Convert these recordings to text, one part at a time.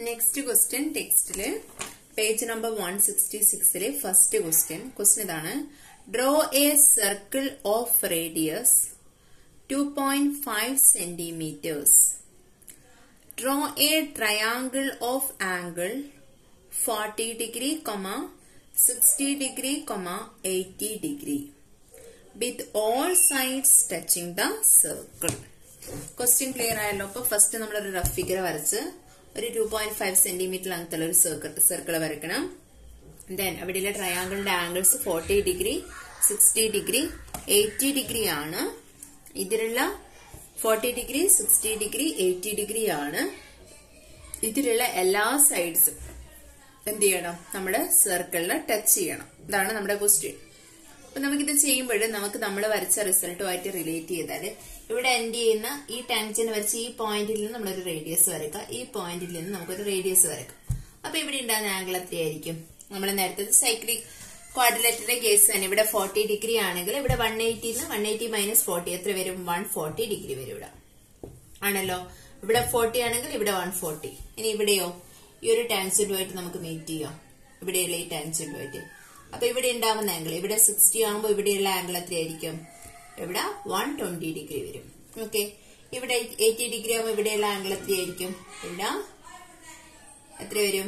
next question ടെക്സ്റ്റില് page number one sixty സിക്സിലെ first question question ഇതാണ് draw a circle of radius two point five centimetres draw a triangle of angle forty degree comma sixty degree comma eighty degree with all sides touching the circle question clear ആയല്ലോ അപ്പൊ first നമ്മളൊരു rough figure വരച്ച് ഒരു two point five centimetre ലെങ്ത്തുള്ള ഒരു circle circle വരയ്ക്കണം then അവിടെയുള്ള ട്രയാങ്കിളിന്റെ angles forty degree sixty degree eighty degree ആണ് ഇതിലുള്ള forty degree sixty degree eighty degree ആണ് ഇതിലുള്ള എല്ലാ സൈഡ്സും എന്ത് ചെയ്യണം നമ്മുടെ സർക്കിളിൽ ടച്ച് ചെയ്യണം ഇതാണ് നമ്മുടെ ക്വസ്റ്റ്യൻ അപ്പൊ നമുക്കിത് ചെയ്യുമ്പോൾ നമുക്ക് നമ്മൾ വരച്ച റിസൾട്ടുമായിട്ട് റിലേറ്റ് ചെയ്താൽ ഇവിടെ എൻഡ് ചെയ്യുന്ന ഈ ടാൻജന്റ് വരച്ച് ഈ പോയിന്റിൽ നിന്ന് നമ്മളൊരു റേഡിയസ് വരയ്ക്കാം ഈ പോയിന്റിൽ നിന്ന് നമുക്കൊരു റേഡിയസ് വരയ്ക്കാം അപ്പൊ ഇവിടെ ഉണ്ടാകുന്ന ആംഗിൾ എത്രയായിരിക്കും നമ്മൾ നേരത്തെ സൈക്ലിക് ക്വാഡ്രിലേറ്ററിന്റെ കേസ് തന്നെ ഇവിടെ ഫോർട്ടി ഡിഗ്രി ആണെങ്കിൽ ഇവിടെ one eighty one eighty minus forty എത്ര വരും വൺ ഫോർട്ടി ഡിഗ്രി വരും ഇവിടെ ആണല്ലോ ഇവിടെ ഫോർട്ടി ആണെങ്കിൽ ഇവിടെ വൺ ഫോർട്ടി ഇനി ഇവിടെയോ ഈ ഒരു ടാൻജന്റുമായിട്ട് നമുക്ക് മീറ്റ് ചെയ്യാം ഇവിടെയുള്ള ഈ ടാൻജന്റുമായിട്ട് അപ്പൊ ഇവിടെ ഉണ്ടാവുന്ന ആംഗിൾ ഇവിടെ സിക്സ്റ്റി ആകുമ്പോൾ ഇവിടെയുള്ള ആംഗിൾ എത്രയായിരിക്കും ഇവിടെ വൺ ട്വന്റി ഡിഗ്രി വരും ഓക്കെ ഇവിടെ എയ്റ്റി ഡിഗ്രി ആകുമ്പോൾ ഇവിടെയുള്ള ആംഗിൾ എത്രയായിരിക്കും ഇവിടെ എത്ര വരും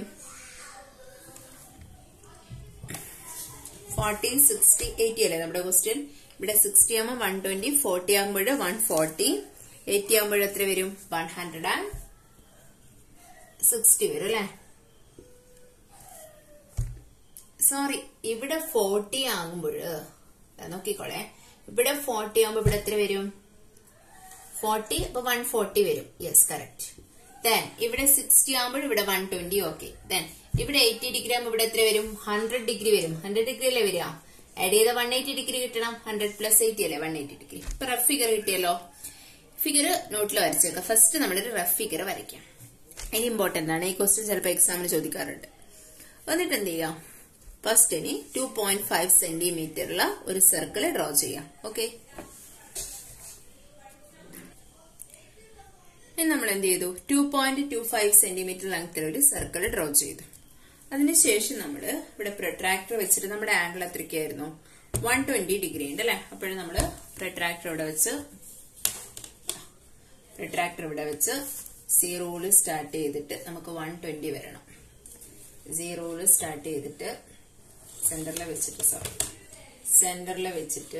ഫോർട്ടി സിക്സ്റ്റി എയ്റ്റി അല്ലേ നമ്മുടെ ക്വസ്റ്റ്യൻ ഇവിടെ സിക്സ്റ്റി ആകുമ്പോൾ വൺ ട്വന്റി ഫോർട്ടി ആകുമ്പോൾ വൺ ഫോർട്ടി എയ്റ്റി ആകുമ്പോൾ എത്ര വരും വൺ ഹൺഡ്രഡ് ആൻഡ് സിക്സ്റ്റി വരും അല്ലേ സോറി ഇവിടെ ഫോർട്ടി ആകുമ്പോൾ നോക്കിക്കോളെ ഇവിടെ ഫോർട്ടി ആകുമ്പോൾ ഇവിടെ എത്ര വരും ഫോർട്ടി അപ്പൊ വൺ ഫോർട്ടി വരും യെസ് കറക്റ്റ് ദെൻ ഇവിടെ സിക്സ്റ്റി ആകുമ്പോൾ ഇവിടെ വൺ ട്വന്റി ഓക്കെ ദെൻ ഇവിടെ എയ്റ്റി ഡിഗ്രി ആകുമ്പോൾ ഇവിടെ എത്ര വരും ഹൺഡ്രഡ് ഡിഗ്രി വരും ഹൺഡ്രഡ് ഡിഗ്രി അല്ലേ വരിക ആഡ് ചെയ്ത വൺ എയ്റ്റി ഡിഗ്രി കിട്ടണം ഹൺഡ്രഡ് പ്ലസ് എയ്റ്റി അല്ലേ വൺ എയ്റ്റി ഡിഗ്രി ഇപ്പൊ റഫ് ഫിഗർ കിട്ടിയല്ലോ ഫിഗർ നോട്ടിൽ വരച്ചേക്കാം ഫസ്റ്റ് നമ്മളൊരു റഫ് ഫിഗർ വരയ്ക്കാം ഇനി ഇമ്പോർട്ടന്റ് ആണ് ഈ ക്വസ്റ്റ്യൻ ചിലപ്പോൾ എക്സാമിന് ചോദിക്കാറുണ്ട് എന്നിട്ട് എന്ത് ചെയ്യാം ഫസ്റ്റ് ഇനി ടു പോയിന്റ് ഫൈവ് സെന്റിമീറ്ററുള്ള ഒരു സർക്കിൾ ഡ്രോ ചെയ്യാം ഓക്കെ ഇനി നമ്മൾ എന്ത് ചെയ്തു two point two five centimetre ലെങ്ത്തിൽ ഒരു സർക്കിൾ ഡ്രോ ചെയ്തു അതിനുശേഷം നമ്മൾ ഇവിടെ പ്രൊട്രാക്ടർ വെച്ചിട്ട് നമ്മുടെ ആംഗിൾ എത്രയ്ക്കായിരുന്നു വൺ ട്വന്റി ഡിഗ്രി ഉണ്ട് അല്ലെ അപ്പോഴും നമ്മൾ പ്രൊട്രാക്ടർ ഇവിടെ വെച്ച് പ്രൊട്രാക്ടർ ഇവിടെ വെച്ച് സീറോയില് സ്റ്റാർട്ട് ചെയ്തിട്ട് നമുക്ക് വൺ ട്വന്റി വരണം സീറോയില് സ്റ്റാർട്ട് ചെയ്തിട്ട് സെന്ററിൽ വെച്ചിട്ട് സോറി സെന്ററിൽ വെച്ചിട്ട്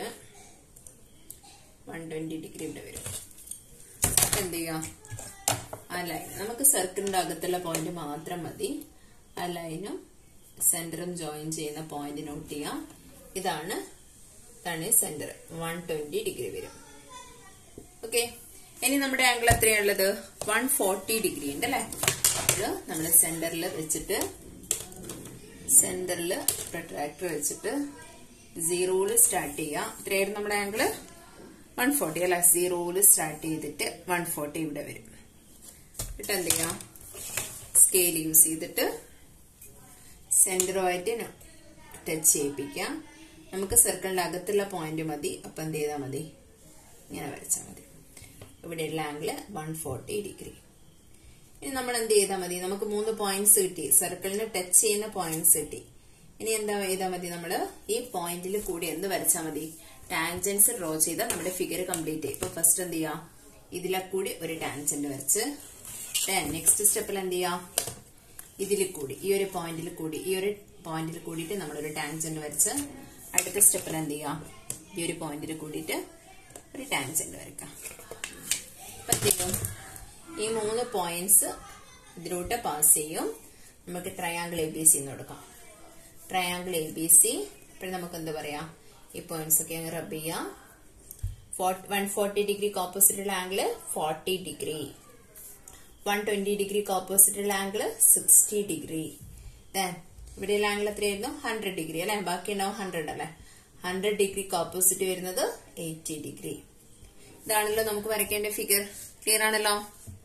വൺ ട്വന്റി ഡിഗ്രി ഇവിടെ വരും എന്ത് ചെയ്യാം ആ ലൈൻ നമുക്ക് സർക്കിളിന്റെ അകത്തുള്ള പോയിന്റ് മാത്രം മതി ആ ലൈനും സെന്ററും ജോയിൻ ചെയ്യുന്ന പോയിന്റ് നോട്ട് ചെയ്യാം ഇതാണ് ഇതാണ് സെന്റർ വൺ ട്വന്റി ഡിഗ്രി വരും ഓക്കെ ഇനി നമ്മുടെ ആംഗിൾ എത്രയാണുള്ളത് വൺ ഫോർട്ടി ഡിഗ്രി ഉണ്ട് അല്ലെ അപ്പോൾ നമ്മൾ സെന്ററിൽ വെച്ചിട്ട് സെന്ററിൽ പ്രൊട്രാക്ടർ വെച്ചിട്ട് സീറോയില് സ്റ്റാർട്ട് ചെയ്യാം എത്രയായിരുന്നു നമ്മുടെ ആംഗിള് വൺ ഫോർട്ടി അല്ല സീറോയില് സ്റ്റാർട്ട് ചെയ്തിട്ട് വൺ ഫോർട്ടി ഇവിടെ വരും എന്നിട്ട് എന്ത് ചെയ്യാം സ്കെയിൽ യൂസ് ചെയ്തിട്ട് സെന്ററുമായിട്ട് ടച്ച് ചെയ്യിപ്പിക്കാം നമുക്ക് സർക്കിളിന്റെ അകത്തുള്ള പോയിന്റ് മതി അപ്പൊ എന്ത് ചെയ്താൽ മതി ഇങ്ങനെ വരച്ചാൽ മതി ഇവിടെയുള്ള ആംഗിള് വൺ ഫോർട്ടി ഡിഗ്രി ഇനി നമ്മൾ എന്ത് ചെയ്താൽ മതി നമുക്ക് മൂന്ന് പോയിന്റ്സ് കിട്ടി സർക്കിളിന് ടച്ച് ചെയ്യുന്ന പോയിന്റ്സ് കിട്ടി ഇനി എന്താ ചെയ്താൽ മതി നമ്മൾ ഈ പോയിന്റിൽ കൂടി എന്ത് വരച്ചാൽ മതി ടാൻജൻസ് ഡ്രോ ചെയ്താൽ നമ്മുടെ ഫിഗർ കംപ്ലീറ്റ് ചെയ്യും ഇപ്പൊ ഫസ്റ്റ് എന്ത് ചെയ്യാം ഇതിലെ കൂടി ഒരു ടാൻജന്റ് വരച്ച് നെക്സ്റ്റ് സ്റ്റെപ്പിൽ എന്ത് ചെയ്യാം ഇതിൽ കൂടി ഈ ഒരു പോയിന്റിൽ കൂടി ഈ ഒരു പോയിന്റിൽ കൂടിയിട്ട് നമ്മളൊരു ടാൻജന്റ് വരച്ച് അടുത്ത സ്റ്റെപ്പിൽ എന്ത് ചെയ്യാം ഈ ഒരു പോയിന്റിൽ കൂടിയിട്ട് ഒരു ടാൻജന്റ് വരയ്ക്കാം പറ്റും ഈ മൂന്ന് പോയിന്റ്സ് ഇതിലൂടെ പാസ് ചെയ്യും നമുക്ക് ട്രയാങ്കിൾ എ ബി സി എന്ന് കൊടുക്കാം ട്രയാങ്കിൾ എ ബി സി ഇപ്പോൾ നമുക്ക് എന്താ പറയാ ഈ പോയിന്റ്സ് ഒക്കെ അങ്ങ് റബ് ചെയ്യാം വൺ ഫോർട്ടി ഡിഗ്രിക്ക് ഓപ്പോസിറ്റുള്ള angle forty degree one twenty ഡിഗ്രിക്ക് ഓപ്പോസിറ്റുള്ള ആംഗിള് സിക്സ്റ്റി ഡിഗ്രി ദെൻ ഇവിടെയുള്ള ആംഗിൾ എത്രയായിരുന്നു ഹൺഡ്രഡ് ഡിഗ്രി അല്ലെ ബാക്കി ഉണ്ടാവും ഹൺഡ്രഡ് അല്ലെ ഹൺഡ്രഡ് ഡിഗ്രിക്ക് ഓപ്പോസിറ്റ് വരുന്നത് എയ്റ്റി ഡിഗ്രി ഇതാണല്ലോ നമുക്ക് വരയ്ക്കേണ്ട ഫിഗർ ക്ലിയർ ആണല്ലോ